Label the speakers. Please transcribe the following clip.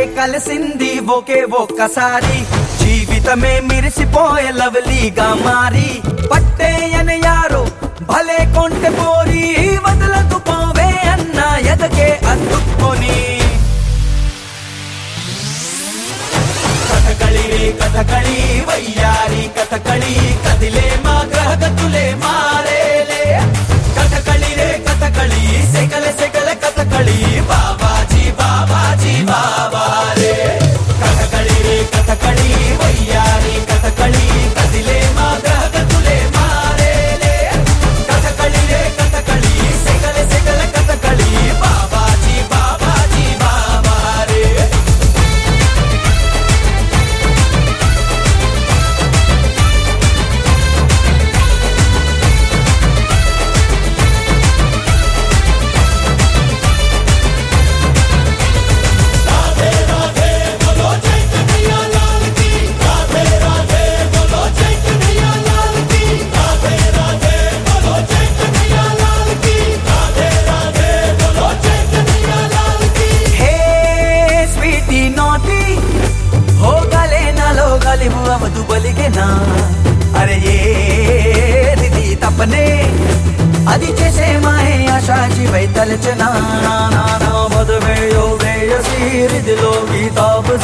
Speaker 1: కలిసింది ఒకే ఒక్కసారి జీవితమే మిరిసిపోయే లవ్లీగా మారి పట్టేయని యారో భలే కొంటె పోరి వదలకు పోవే అన్న ఎదకే అద్దుకొని కథకళి రే కథకళి వయ్యారి కథకళి కదిలే మా గ్రహగతులే మారేలే కథకళి రే కథకళి సెకల సెకల కథకళి బాబాజీ బాబాజీ బాబా రే కథకళి రే కథకళి వయ్యారి కథకళి కదిలే మా గ్రహగతులే మారేలే కథకళి రే కథకళి సెకల సెకల కథకళి బాబాజీ బాబాజీ బాబా రే హే స్వీటీ నోటి హో గలే నాలో గలిబు అవదు బలిగేనా అరే ఏది తప్పనే అది చేసే మాయే ఆశా జీవై తలచనా మధువేయో వేయ సీరిదిలో గీతాబు